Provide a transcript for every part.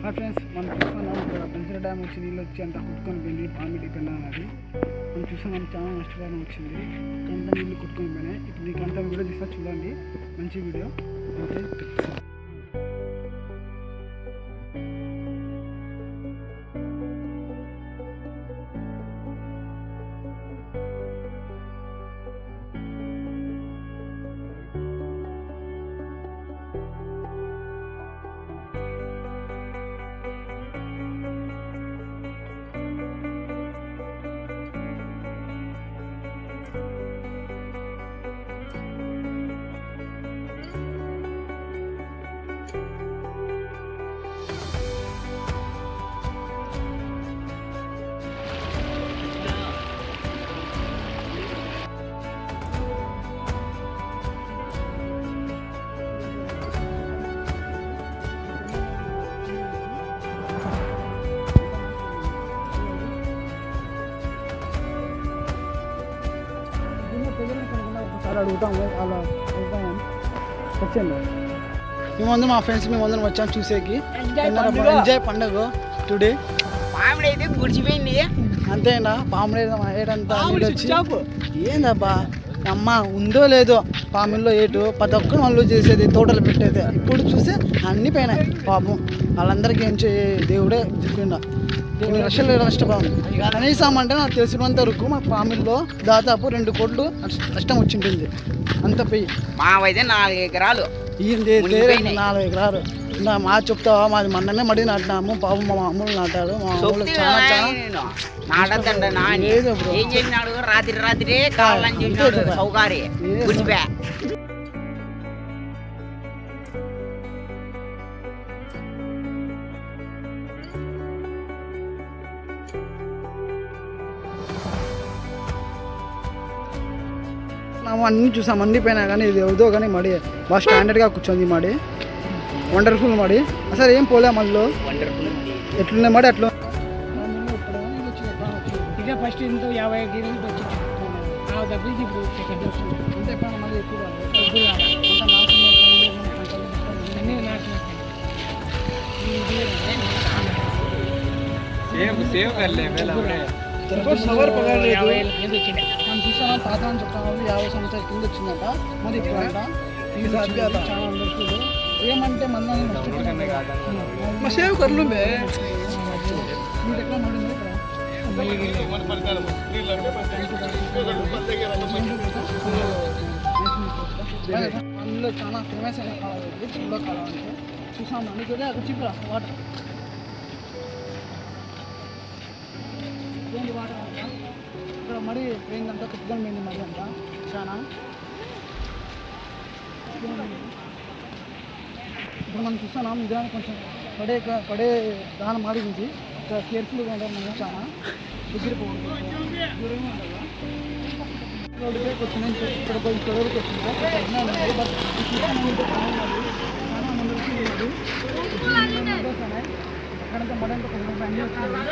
Hi friends మనం చూస్తున్నాం ఇక్కడ పెన్సిల్ డ్యామ్ వచ్చి నీళ్ళు వచ్చి అంతా కొట్టుకొని పోయింది పామిడి పెన్నా అది మనం చూస్తున్నాం చాలా నష్టపోవడం వచ్చింది అంతా నీళ్ళు కొట్టుకొని పోయినాయి ఇప్పుడు మీకు అంతా వీడియో తీస్తా చూడండి మంచి వీడియో ఓకే ఒకసారి అడుగుతాము అలా అడుగుతాము వచ్చండి మేమందరం మా ఫ్రెండ్స్ మేమందరం వచ్చాము చూసేకి ఎంజాయ్ పండుగ టుడే మామిడి అయితే గుడిచిపోయింది అంతేనా పాములు ఏడంతా నీళ్ళు వచ్చి ఏందబ్బా అమ్మ ఉందో లేదో పాముల్లో ఏటు ప్రతి ఒక్కరు వాళ్ళు చేసేది తోటలు పెట్టేది ఇప్పుడు చూస్తే అన్ని పోయినాయి పాపం వాళ్ళందరికీ ఏం చేయ దేవుడే చెప్పిండ కొన్ని లక్షలు నష్టపోయింది కనీసం అంటే నాకు తెలిసినంత వరకు మా పాముల్లో దాదాపు రెండు కోట్లు నష్ట- నష్టం వచ్చింటుంది అంత పోయి మావైతే నాలుగు ఎకరాలు ఏంది మునిగిపోయినాయి. నాలుగు ఎకరాలు నా మా చెప్తావా మాది మొన్ననే మడి నాటినాము పాపం మా మామూలు నాటారు మా మామూలు సొప్పు చాలా చాలా నేను నాటద్దండ నాని లేదు బ్రో. ఏం చేసినాడు రాత్రి రాత్రి కావాలని చేసినాడు అంతే సౌకారి లేదు. గుడిచిపా ನಾವು అన్ని చూసాం అన్ని పైన కానీ ఇది ఏదో కానీ మడి బాగా స్టాండర్డ్గా కూర్చోంది ఈ మడి వండర్ఫుల్ మడి అసలు ఏం పోలే మళ్ళీ వండర్ఫుల్ ఎట్లున్నాయి మడి అట్లా ఇదే ఫస్ట్ ఇంత యాభై గిరీలు వచ్చి ఆ డబ్బులకి ఇప్పుడు సెకండ్ వస్తుంది అన్నీ నాశనం సవర్ పగలేదు యాభై ఏళ్ళ కింద వచ్చిండే మనం చూసాం తాత అని చెప్తాను యాభై సంవత్సరాల కింద వచ్చిందట మరి ఇప్పుడు అంట ఇది వచ్చింది, చాలా వండర్ఫుల్ ఏమంటే మందని మా సేవ్ కర్లు మీరు ఎట్లా మడింది అందులో చాలా ఫేమస్ అయిన కాలం ఇది చూడ కాలం అంటే చూసాము అన్ని కూడా అది చిప్పురా వాటర్ ఇదేంటి వాటర్ అంట ఇక్కడ మరి పోయిందంట కుప్పగా పోయింది మరి అంట చాలా ఇప్పుడు మనం చూస్తున్నాం నిజానికి కొంచెం పడే పడే దాని మాడింది ఇక్కడ కేర్ఫుల్గా ఉంటాం మనం చాలా దగ్గర పోవాలి దూరంగా ఉండాలా రోడ్డు పైకి వచ్చినాయి ఇక్కడ కొంచెం ఇక్కడ వరకు వచ్చింది అక్కడ ఉన్నాయి మరి బట్ చూసాను ఉంటే చాలా ఉన్నది చాలా ముందుకు లేదు వస్తున్నాయి అక్కడంతా మడంతా కొంచెం అన్నీ వచ్చినాయి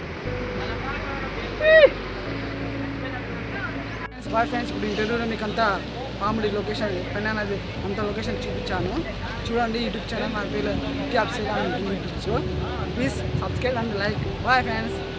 బాయ్ ఫ్రెండ్స్ ఇప్పుడు ఇంటర్వ్యూలో మీకు అంతా మామూలు లొకేషన్ పెన్ అనేది అంత లొకేషన్ చూపించాను చూడండి యూట్యూబ్ ఛానల్ నా పేరు క్యాప్స్ ఉంటుంది YouTube please subscribe and like bye friends